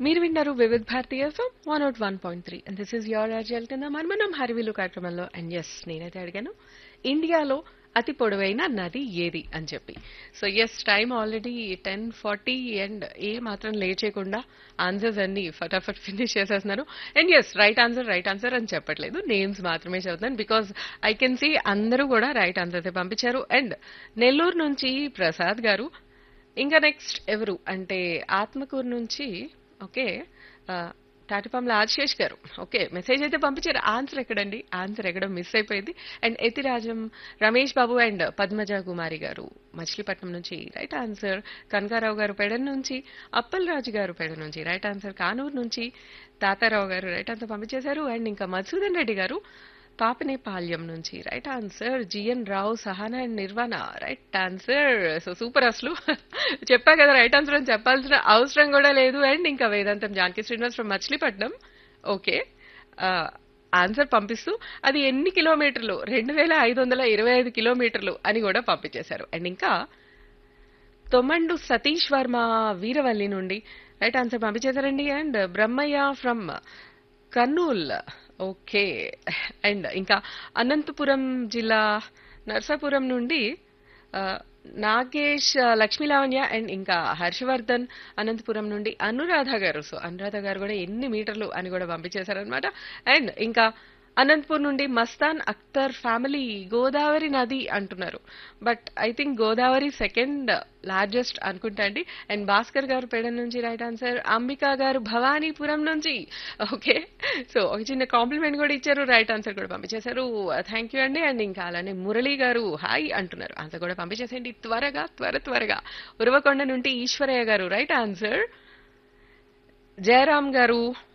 మీరు విన్నారు Vividh Bharati FM one out one point three and this is your అర్జల్ కింద మన మనం హరివిలు కార్యక్రమంలో అండ్ ఎస్ నేనైతే అడిగాను ఇండియాలో అతి పొడవైన నది ఏది అని చెప్పి so yes time already ten forty and ఏ మాత్రం లేట్ చేయకుండా ఆన్సర్స్ అన్ని ఫటాఫట్ ఫినిష్ చేసేస్తున్నారు and yes right answer right answer అని చెప్పట్లేదు నేమ్స్ మాత్రమే చదువుతాను బికాస్ ఐ కెన్ సీ అందరూ కూడా రైట్ ఆన్సర్స్ పంపించారు అండ్ నెల్లూరు నుంచి ప్రసాద్ గారు ఇంకా నెక్స్ట్ ఎవరు అంటే ఆత్మకూరు నుంచి ఓకే ఆ, తాటిపాముల ఆశేష్ గారు ఓకే మెసేజ్ అయితే పంపించారు ఆన్సర్ ఎక్కడండి ఆన్సర్ ఎక్కడ మిస్ అయిపోయింది అండ్ ఎతిరాజం రమేష్ బాబు అండ్ పద్మజ కుమారి గారు మచిలీపట్నం నుంచి రైట్ ఆన్సర్ కనకారావు గారు పెడన్ నుంచి అప్పల్ రాజు గారు పెడ నుంచి రైట్ ఆన్సర్ కానూరు నుంచి తాతారావు గారు రైట్ ఆన్సర్ పంపించేశారు అండ్ ఇంకా మధుసూదన్ రెడ్డి గారు పాపనేపాల్యం నుంచి right answer G N Rao Sahana and Nirvana right answer so super అసలు చెప్పా కదా రైట్ ఆన్సర్ అని చెప్పాల్సిన అవసరం కూడా లేదు అండ్ ఇంకా Vedantam Janaki Srinivas from Machilipatnam okay answer పంపిస్తూ అది ఎన్ని కిలోమీటర్లు రెండు వేల ఐదు వందల ఇరవై ఐదు కిలోమీటర్లు అని కూడా పంపించేశారు అండ్ ఇంకా తొమ్మండు సతీష్ వర్మ వీరవల్లి నుండి రైట్ ఆన్సర్ పంపించేశారండి and Brahmayya from Kurnool okay and ఇంకా అనంతపురం జిల్లా నర్సాపురం నుండి ఆ, నాగేష్ ఆ, లక్ష్మీ లావణ్య అండ్ ఇంకా హర్షవర్ధన్ అనంతపురం నుండి అనురాధ గారు సో అనురాధ గారు కూడా ఎన్ని మీటర్లు అని కూడా పంపించేశారనమాట అండ్ ఇంకా అనంతపూర్ నుండి మస్తాన్ అఖ్తర్ ఫ్యామిలీ గోదావరి నది అంటున్నారు but I think Godavari second largest అనుకుంటా అండి అండ్ భాస్కర్ గారు పేడ నుంచి రైట్ ఆన్సర్ అంబికా గారు భవానీపురం నుంచి ఓకే సో ఒక చిన్న కాంప్లిమెంట్ కూడా ఇచ్చారు రైట్ ఆన్సర్ కూడా పంపించేశారు థ్యాంక్ యూ అండి అండ్ ఇంకా అలానే మురళి గారు హాయ్ అంటున్నారు ఆన్సర్ కూడా పంపించేసేయండి త్వరగా త్వర త్వరగా ఉరవకొండ నుండి ఈశ్వరయ్య గారు రైట్ ఆన్సర్ జయరామ్ గారు